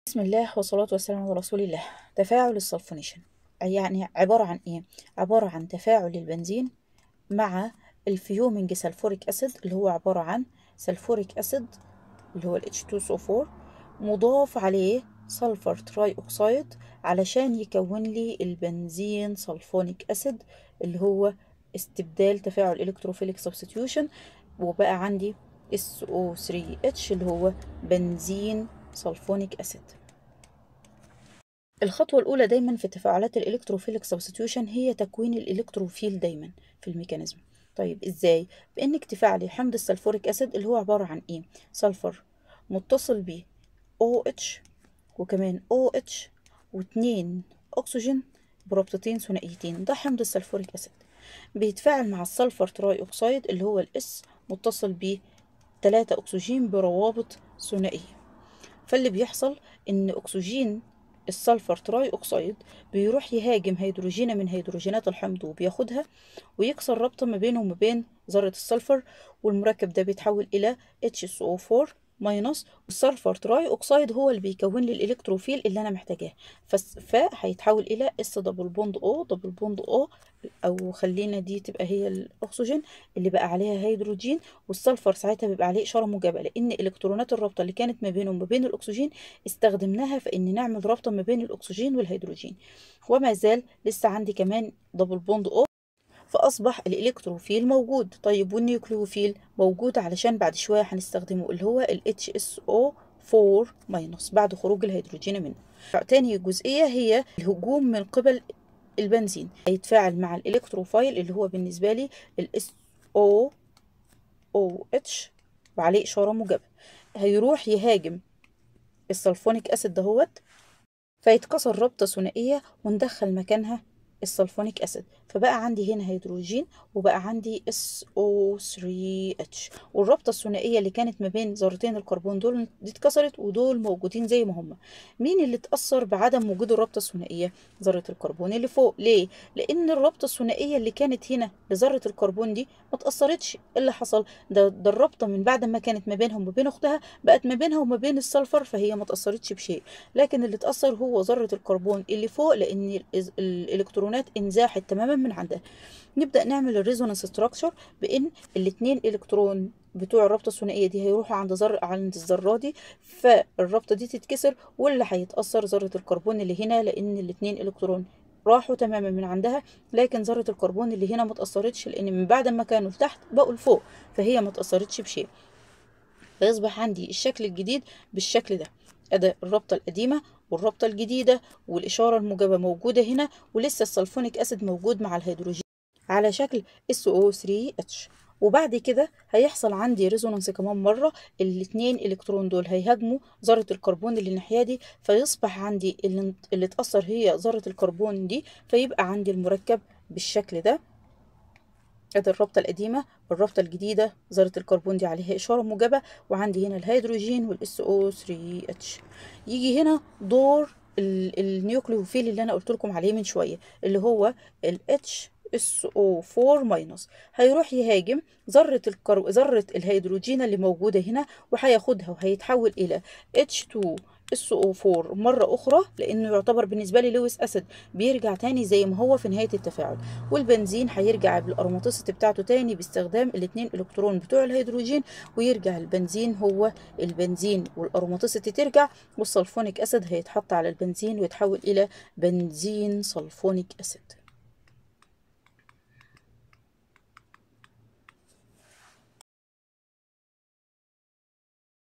بسم الله والصلاة والسلام على رسول الله تفاعل السلفونيشن يعني عبارة عن إيه؟ عبارة عن تفاعل البنزين مع الفيومينج سلفوريك أسيد اللي هو عبارة عن سلفوريك أسيد اللي هو ال H2SO4 مضاف عليه سلفر تراي أكسايد علشان يكون لي البنزين سلفونيك أسيد اللي هو استبدال تفاعل إلكتروفيليك سبستيوشن وبقى عندي SO3H اللي هو بنزين سلفونيك أسيد الخطوة الأولى دايما في تفاعلات الإلكتروفيليك سبستيوشن هي تكوين الإلكتروفيل دايما في الميكانيزم طيب إزاي؟ بإنك تفاعلي حمض السلفوريك أسيد اللي هو عبارة عن إيه؟ سلفر متصل ب OH وكمان OH واتنين أكسجين برابطتين ثنائيتين ده حمض السلفوريك أسيد بيتفاعل مع السلفر تراي أكسايد اللي هو الإس متصل ب 3 أكسجين بروابط ثنائية فاللي بيحصل إن أكسجين السلفر تراي أكسايد بيروح يهاجم هيدروجينة من هيدروجينات الحمض وبياخدها ويكسر رابطة ما بينه وما بين ذرة السلفر والمركب ده بيتحول إلى HSO4 ماينس والسلفر تراي أكسايد هو اللي بيكون لي الإلكتروفيل اللي أنا محتاجاه فهيتحول إلى اس دبل بوند او دبل بوند او أو خلينا دي تبقى هي الأكسجين اللي بقى عليها هيدروجين والسلفر ساعتها بيبقى عليه إشارة موجبة لأن إلكترونات الرابطة اللي كانت ما بينه وما بين الأكسجين استخدمناها في إن نعمل رابطة ما بين الأكسجين والهيدروجين وما زال لسه عندي كمان دبل بوند او فأصبح الإلكتروفيل موجود طيب والنيوكليوفيل موجود علشان بعد شوية هنستخدمه اللي هو ال HSO4 ماينس بعد خروج الهيدروجين منه تاني جزئية هي الهجوم من قبل البنزين هيتفاعل مع الإلكتروفايل اللي هو بالنسبة لي ال SOOH وعليه إشارة موجبة هيروح يهاجم السلفونيك أسيد دهوت فيتكسر رابطة ثنائية وندخل مكانها السلفونيك أسيد فبقى عندي هنا هيدروجين وبقى عندي SO3H والرابطة الثنائية اللي كانت ما بين ذرتين الكربون دول دي اتكسرت ودول موجودين زي ما هم مين اللي اتأثر بعدم وجود الرابطة الثنائية ذرة الكربون اللي فوق ليه لأن الرابطة الثنائية اللي كانت هنا لذرة الكربون دي ما اتأثرتش إيه اللي حصل ده, ده الرابطة من بعد ما كانت ما بينها وما بين أختها بقت ما بينها وما بين السلفر فهي ما اتأثرتش بشيء لكن اللي اتأثر هو ذرة الكربون اللي فوق لأن الإلكترونات انزاحت تماما من عندها نبدا نعمل الريزونانس ستراكشر بان الاثنين الكترون بتوع الرابطه الثنائيه دي هيروحوا عند ذر عند الذره دي فالرابطه دي تتكسر واللي هيتاثر ذره الكربون اللي هنا لان الاثنين الكترون راحوا تماما من عندها لكن ذره الكربون اللي هنا ما اتاثرتش لان من بعد ما كانوا تحت بقوا لفوق فهي ما اتاثرتش بشيء فيصبح عندي الشكل الجديد بالشكل ده ادي الرابطه القديمه والرابطه الجديده والاشاره الموجبه موجوده هنا ولسه السلفونيك اسيد موجود مع الهيدروجين على شكل SO3H وبعد كده هيحصل عندي ريزونانس كمان مرة الاتنين الكترون دول هيهاجموا ذرة الكربون اللي الناحية دي فيصبح عندي اللي, اللي اتأثر هي ذرة الكربون دي فيبقى عندي المركب بالشكل ده ادي الرابطة القديمة والرابطة الجديدة ذرة الكربون دي عليها إشارة موجبة وعندي هنا الهيدروجين وال SO3H يجي هنا دور النيوكليوفيل اللي أنا قلت لكم عليه من شوية اللي هو ال H SO4 ماينس هيروح يهاجم ذرة الكرب ذرة الهيدروجين اللي موجودة هنا وهياخدها وهيتحول إلى H2 SO4 مرة أخرى لأنه يعتبر بالنسبة لي لويس أسيد بيرجع تاني زي ما هو في نهاية التفاعل والبنزين هيرجع بالأروماتيسيتي بتاعته تاني باستخدام الاتنين إلكترون بتوع الهيدروجين ويرجع البنزين هو البنزين والأروماتيسيتي ترجع والسلفونيك أسيد هيتحط على البنزين ويتحول إلى بنزين سلفونيك أسيد